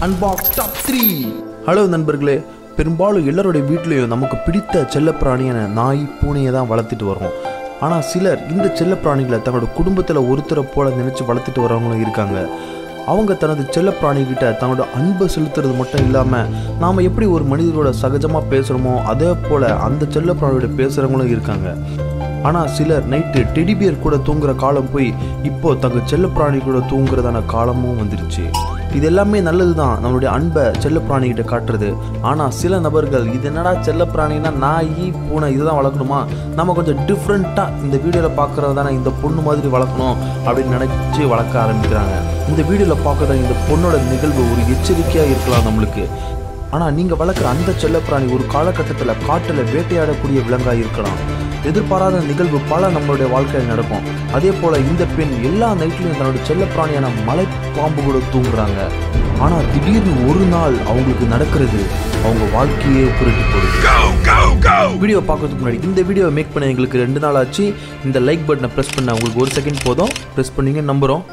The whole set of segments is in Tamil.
அன்பாக்ஸ் டாப் த்ரீ ஹலோ நண்பர்களே பெரும்பாலும் எல்லாருடைய வீட்லேயும் நமக்கு பிடித்த செல்லப்பிராணியான நாய் பூனையை தான் வளர்த்துட்டு வரோம் ஆனால் சிலர் இந்த செல்லப்பிராணிகளை தங்களோட குடும்பத்தில் ஒருத்தரை போல நினச்சி வளர்த்துட்டு வரவங்களும் இருக்காங்க அவங்க தனது செல்லப்பிராணிகிட்ட தன்னோட அன்பை செலுத்துறது மட்டும் இல்லாமல் நாம் எப்படி ஒரு மனிதரோட சகஜமாக பேசுகிறோமோ அதே போல் அந்த செல்லப்பிராணியோட பேசுகிறவங்களும் இருக்காங்க ஆனால் சிலர் நைட்டு டெடிபியர் கூட தூங்குற காலம் போய் இப்போ தங்க செல்லப்பிராணி கூட தூங்குறதான காலமும் வந்துருச்சு இது எல்லாமே நல்லது தான் நம்மளுடைய அன்பை செல்லப்பிராணிகிட்ட காட்டுறது ஆனால் சில நபர்கள் இது என்னடா செல்லப்பிராணினா நாய் பூனை இதுதான் வளர்க்கணுமா நம்ம கொஞ்சம் டிஃப்ரெண்ட்டாக இந்த வீடியோவில் பார்க்குறது தானே இந்த பொண்ணு மாதிரி வளர்க்கணும் அப்படின்னு நினச்சி வளர்க்க ஆரம்பிக்கிறாங்க இந்த வீடியோவில் பார்க்குற இந்த பொண்ணோட நிகழ்வு ஒரு எச்சரிக்கையாக இருக்கலாம் நம்மளுக்கு ஆனால் நீங்கள் வளர்க்குற அந்த செல்லப்பிராணி ஒரு காலகட்டத்தில் காட்டில் வேட்டையாடக்கூடிய விலங்காக இருக்கலாம் எதிர்பாராத நிகழ்வு பல நம்மளுடைய வாழ்க்கையில் நடக்கும் அதே போல் இந்த பெண் எல்லா நைட்லையும் தன்னோட செல்லப்பிராணியான மலை பாம்பு கூட தூங்குறாங்க ஆனால் திடீர்னு ஒரு நாள் அவங்களுக்கு நடக்கிறது அவங்க வாழ்க்கையே புரட்டி போடுது வீடியோ பார்க்கறதுக்கு முன்னாடி இந்த வீடியோ மேக் பண்ண எங்களுக்கு ரெண்டு நாள் ஆச்சு இந்த லைக் பட்டனை ப்ரெஸ் பண்ண உங்களுக்கு ஒரு செகண்ட் போதும் ப்ரெஸ் பண்ணீங்கன்னு நம்புகிறோம்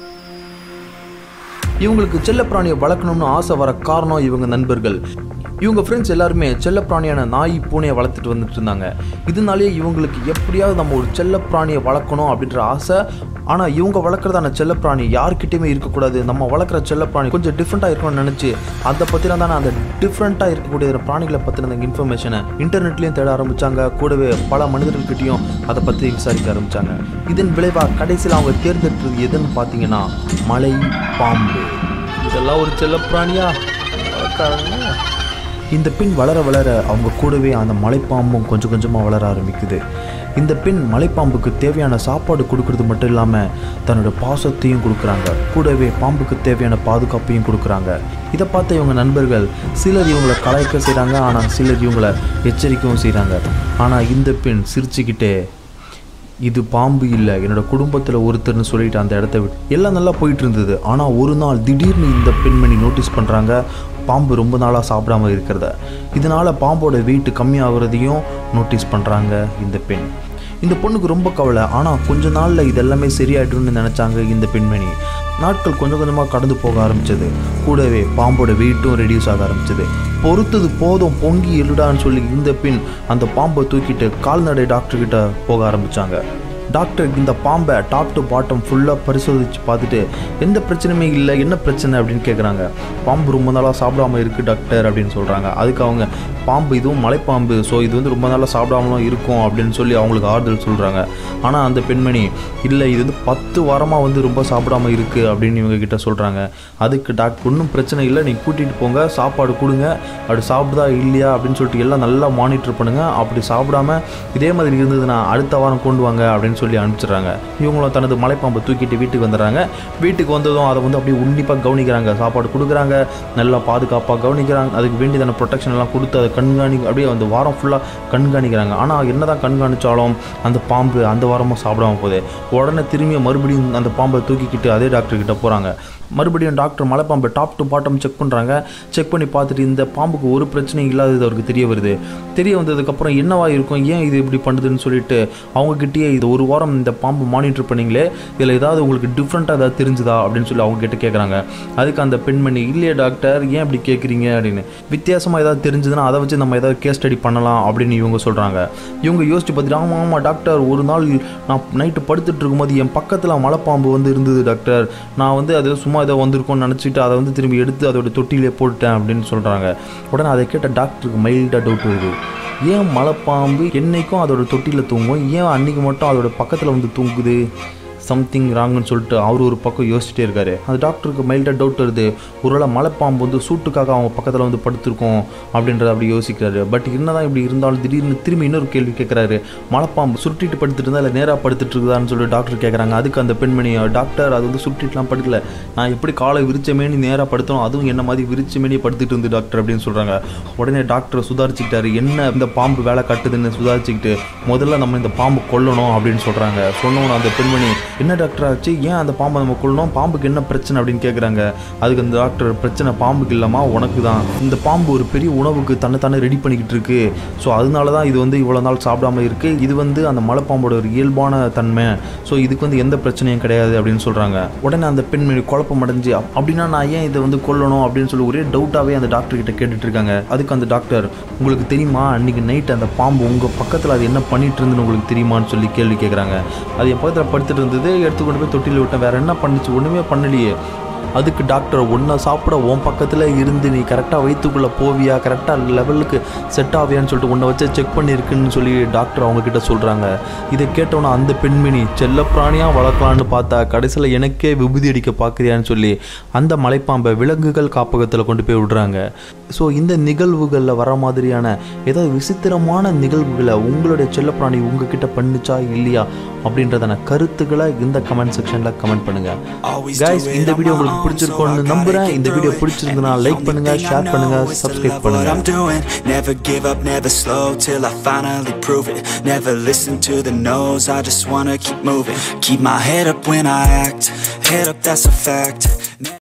இவங்களுக்கு செல்லப்பிராணியை வளர்க்கணும்னு ஆசை வர காரணம் இவங்க நண்பர்கள் இவங்க ஃப்ரெண்ட்ஸ் எல்லாருமே செல்லப்பிராணியான நாய் பூனையை வளர்த்துட்டு வந்துட்டு இருந்தாங்க இதனாலேயே இவங்களுக்கு எப்படியாவது நம்ம ஒரு செல்லப்பிராணியை வளர்க்கணும் அப்படின்ற ஆசை ஆனால் இவங்க வளர்க்குறதான செல்லப்பிராணி யார்கிட்டயுமே இருக்கக்கூடாது நம்ம வளர்க்குற செல்லப்பிராணி கொஞ்சம் டிஃப்ரெண்ட்டாக இருக்கணும்னு நினச்சி அதை பற்றின தானே அந்த டிஃப்ரெண்ட்டாக இருக்கக்கூடிய பிராணிகளை பற்றின அந்த இன்ஃபர்மேஷனை இன்டர்நெட்லேயும் தேட ஆரம்பித்தாங்க கூடவே பல மனிதர்கள்கிட்டையும் அதை பற்றி விசாரிக்க ஆரம்பித்தாங்க இதன் விளைவாக கடைசியில் அவங்க தேர்ந்தெடுத்தது எதுன்னு பார்த்தீங்கன்னா மலை பாம்பு இதெல்லாம் ஒரு செல்லப்பிராணியா வளர்க்காதங்க. இந்த பெண் வளர வளர அவங்க கூடவே அந்த மலைப்பாம்பும் கொஞ்சம் கொஞ்சமாக வளர ஆரம்பிக்குது இந்த பெண் மலைப்பாம்புக்கு தேவையான சாப்பாடு கொடுக்கறது மட்டும் இல்லாமல் தன்னோட பாசத்தையும் கொடுக்குறாங்க கூடவே பாம்புக்கு தேவையான பாதுகாப்பையும் கொடுக்குறாங்க இதை பார்த்த இவங்க நண்பர்கள் சிலர் இவங்களை கலாய்க்க செய்கிறாங்க ஆனால் சிலர் இவங்களை எச்சரிக்கவும் செய்கிறாங்க ஆனால் இந்த பெண் சிரிச்சுக்கிட்டே இது பாம்பு இல்லை என்னோட குடும்பத்தில் ஒருத்தர்னு சொல்லிட்டு அந்த இடத்த விட்டு எல்லாம் நல்லா போயிட்டு இருந்தது ஆனால் ஒரு நாள் திடீர்னு இந்த பெண்மணி நோட்டீஸ் பண்ணுறாங்க பாம்பு ரொம்ப நாளாக சாப்பிடாம இருக்கிறத இதனால் பாம்போட வெயிட் கம்மியாகிறதையும் நோட்டீஸ் பண்ணுறாங்க இந்த பெண் இந்த பொண்ணுக்கு ரொம்ப கவலை ஆனால் கொஞ்ச நாளில் இதெல்லாமே சரியாயிடும்னு நினச்சாங்க இந்த பெண்மணி நாட்கள் கொஞ்சம் கொஞ்சமாக கடந்து போக ஆரம்பிச்சது கூடவே பாம்போட வெயிட்டும் ரெடியூஸ் ஆக ஆரம்பிச்சது பொறுத்தது போதும் பொங்கி எழுடான்னு சொல்லி இந்த பெண் அந்த பாம்பை தூக்கிட்டு கால்நடை டாக்டர் கிட்ட போக ஆரம்பிச்சாங்க டாக்டர் இந்த பாம்பை டாப் டு பாட்டம் ஃபுல்லாக பரிசோதித்து பார்த்துட்டு எந்த பிரச்சனையுமே இல்லை என்ன பிரச்சனை அப்படின்னு கேட்குறாங்க பாம்பு ரொம்ப நாளாக சாப்பிடாம இருக்குது டாக்டர் அப்படின்னு சொல்கிறாங்க அதுக்கு அவங்க பாம்பு இதுவும் மலைப்பாம்பு ஸோ இது வந்து ரொம்ப நாளாக சாப்பிடாமலும் இருக்கும் அப்படின்னு சொல்லி அவங்களுக்கு ஆறுதல் சொல்கிறாங்க ஆனால் அந்த பெண்மணி இல்லை இது வந்து பத்து வாரமாக வந்து ரொம்ப சாப்பிடாம இருக்குது அப்படின்னு இவங்க கிட்ட சொல்கிறாங்க அதுக்கு டாக்டர் ஒன்றும் பிரச்சனை இல்லை நீங்கள் கூட்டிகிட்டு போங்க சாப்பாடு கொடுங்க அப்படி சாப்பிடுதா இல்லையா அப்படின்னு சொல்லிட்டு எல்லாம் நல்லா மானிட்டர் பண்ணுங்கள் அப்படி சாப்பிடாம இதே மாதிரி இருந்ததுன்னா அடுத்த வாரம் கொண்டு வாங்க அப்படின்னு சொல்லி அனுப்பிச்சிடுறாங்க இவங்களும் தனது மலைப்பாம்பை தூக்கிட்டு வீட்டுக்கு வந்துடுறாங்க வீட்டுக்கு வந்ததும் அதை வந்து அப்படியே உன்னிப்பாக கவனிக்கிறாங்க சாப்பாடு கொடுக்குறாங்க நல்லா பாதுகாப்பாக கவனிக்கிறாங்க அதுக்கு வேண்டியதான ப்ரொடெக்ஷன் எல்லாம் கொடுத்து அதை கண்காணி அப்படியே அந்த வாரம் ஃபுல்லாக கண்காணிக்கிறாங்க ஆனால் என்னதான் கண்காணிச்சாலும் அந்த பாம்பு அந்த வாரமும் சாப்பிடாம போகுது உடனே திரும்பி மறுபடியும் அந்த பாம்பை தூக்கிக்கிட்டு அதே டாக்டர் கிட்ட போகிறாங்க மறுபடியும் டாக்டர் மலைப்பாம்பை டாப் டு பாட்டம் செக் பண்ணுறாங்க செக் பண்ணி பார்த்துட்டு இந்த பாம்புக்கு ஒரு பிரச்சனையும் இல்லாதது அவருக்கு தெரிய வருது தெரிய வந்ததுக்கப்புறம் என்னவா இருக்கும் ஏன் இது இப்படி பண்ணுதுன்னு சொல்லிட்டு அவங்ககிட்டயே இது ஒரு வாரம் இந்த பாம்பு மானிட்டர் பண்ணீங்களே இதில் ஏதாவது உங்களுக்கு டிஃப்ரெண்ட்டாக ஏதாவது தெரிஞ்சுதா அப்படின்னு சொல்லி அவங்க கிட்ட கேட்குறாங்க அதுக்கு அந்த பெண்மணி இல்லையே டாக்டர் ஏன் இப்படி கேட்குறீங்க அப்படின்னு வித்தியாசமாக ஏதாவது தெரிஞ்சதுன்னா அதை வச்சு நம்ம ஏதாவது கேஸ் ஸ்டடி பண்ணலாம் அப்படின்னு இவங்க சொல்கிறாங்க இவங்க யோசிச்சு பார்த்துட்டு ஆமாம் ஆமாம் டாக்டர் ஒரு நாள் நான் நைட்டு படுத்துட்டு இருக்கும்போது என் பக்கத்தில் மலைப்பாம்பு வந்து இருந்தது டாக்டர் நான் வந்து அதில் சும்மா ஏதோ வந்திருக்கோம்னு நினச்சிட்டு அதை வந்து திரும்பி எடுத்து அதோட தொட்டிலே போட்டுட்டேன் அப்படின்னு சொல்கிறாங்க உடனே அதை கேட்ட டாக்டருக்கு மைல்டாக டவுட் வருது ஏன் மலைப்பாம்பு என்னைக்கும் அதோட தொட்டியில் தூங்கும் ஏன் அன்னைக்கு மட்டும் அதோட பக்கத்தில் வந்து தூங்குது சம்திங் ராங்குன்னு சொல்லிட்டு அவர் ஒரு பக்கம் யோசிச்சுட்டே இருக்காரு அந்த டாக்டருக்கு மைல்டாக டவுட் வருது ஒருவேளை மலைப்பாம்பு வந்து சூட்டுக்காக அவங்க பக்கத்தில் வந்து படுத்திருக்கோம் அப்படின்றத அப்படி யோசிக்கிறாரு பட் என்னதான் இப்படி இருந்தாலும் திடீர்னு திரும்பி இன்னொரு கேள்வி கேட்குறாரு மலைப்பாம்பு சுருட்டிட்டு படுத்துட்டு இருந்தா இல்லை நேராக படுத்துட்டு இருக்குதான்னு சொல்லி டாக்டர் கேட்குறாங்க அதுக்கு அந்த பெண்மணி டாக்டர் அது வந்து சுருட்டிட்டுலாம் படுக்கல நான் எப்படி காலை விரிச்சமேனி நேராக படுத்தணும் அதுவும் என்ன மாதிரி விரிச்சமேனி படுத்துட்டு இருந்து டாக்டர் அப்படின்னு சொல்கிறாங்க உடனே டாக்டர் சுதாரிச்சுக்கிட்டாரு என்ன இந்த பாம்பு வேலை கட்டுதுன்னு சுதாரிச்சுக்கிட்டு முதல்ல நம்ம இந்த பாம்பு கொல்லணும் அப்படின்னு சொல்கிறாங்க சொன்னவன அந்த பெண்மணி என்ன டாக்டர் ஆச்சு ஏன் அந்த பாம்பை நம்ம கொள்ளணும் பாம்புக்கு என்ன பிரச்சனை அப்படின்னு கேட்குறாங்க அதுக்கு அந்த டாக்டர் பிரச்சனை பாம்புக்கு இல்லைம்மா உனக்கு தான் இந்த பாம்பு ஒரு பெரிய உணவுக்கு தன்னை தானே ரெடி பண்ணிக்கிட்டு இருக்கு ஸோ அதனால தான் இது வந்து இவ்வளோ நாள் சாப்பிடாம இருக்கு இது வந்து அந்த மலைப்பாம்போட ஒரு இயல்பான தன்மை ஸோ இதுக்கு வந்து எந்த பிரச்சனையும் கிடையாது அப்படின்னு சொல்கிறாங்க உடனே அந்த பெண்மணி குழப்பம் அடைஞ்சு "அப்- அப்படின்னா நான் ஏன் இதை வந்து கொல்லணும் அப்படின்னு சொல்லி ஒரே டவுட்டாகவே அந்த டாக்டர் கிட்ட கேட்டுட்டு இருக்காங்க அதுக்கு அந்த டாக்டர் உங்களுக்கு தெரியுமா அன்னைக்கு நைட் அந்த பாம்பு உங்கள் பக்கத்தில் அது என்ன பண்ணிட்டு இருந்துன்னு உங்களுக்கு தெரியுமான்னு சொல்லி கேள்வி கேட்குறாங்க அது என் பக்கத்தில் படுத்துட்டு இருந்தது எடுத்து கொண்டு போய் தொட்டியில் விட்டேன் வேற என்ன பண்ணுச்சு ஒன்றுமே பண்ணலையே அதுக்கு டாக்டர் ஒன்றை சாப்பிட உன் பக்கத்தில் இருந்து நீ கரெக்டாக வயிற்றுக்குள்ளே போவியா கரெக்டாக லெவலுக்கு செட் ஆவியான்னு சொல்லிட்டு உன்னை வச்சு செக் பண்ணியிருக்குன்னு சொல்லி டாக்டர் அவங்க கிட்ட சொல்கிறாங்க இதை கேட்டோன்னே அந்த பெண்மணி செல்லப்பிராணியாக வளர்க்கலான்னு பார்த்தா கடைசியில் எனக்கே விபூதி அடிக்க பார்க்குறியான்னு சொல்லி அந்த மலைப்பாம்பை விலங்குகள் காப்பகத்தில் கொண்டு போய் விடுறாங்க ஸோ இந்த நிகழ்வுகளில் வர மாதிரியான ஏதாவது விசித்திரமான நிகழ்வுகளை உங்களுடைய செல்லப்பிராணி உங்ககிட்ட பண்ணுச்சா இல்லையா அப்படின்றதான கருத்துக்களை இந்த கமெண்ட் செக்ஷனில் கமெண்ட் பண்ணுங்கள் Always கைஸ் do it இந்த on வீடியோ my உங்களுக்கு own, பிடிச்சிருக்கும்னு so I gotta நம்புறேன் get இந்த through வீடியோ it. பிடிச்சிருந்தனா And the லைக் only பண்ணுங்க thing I ஷேர் know பண்ணுங்க is to subscribe love what பண்ணுங்க I'm doing. Never give up, never slow till I finally prove it. Never listen to the no's, I just wanna keep moving. Keep my head up when I act, head up, that's a fact.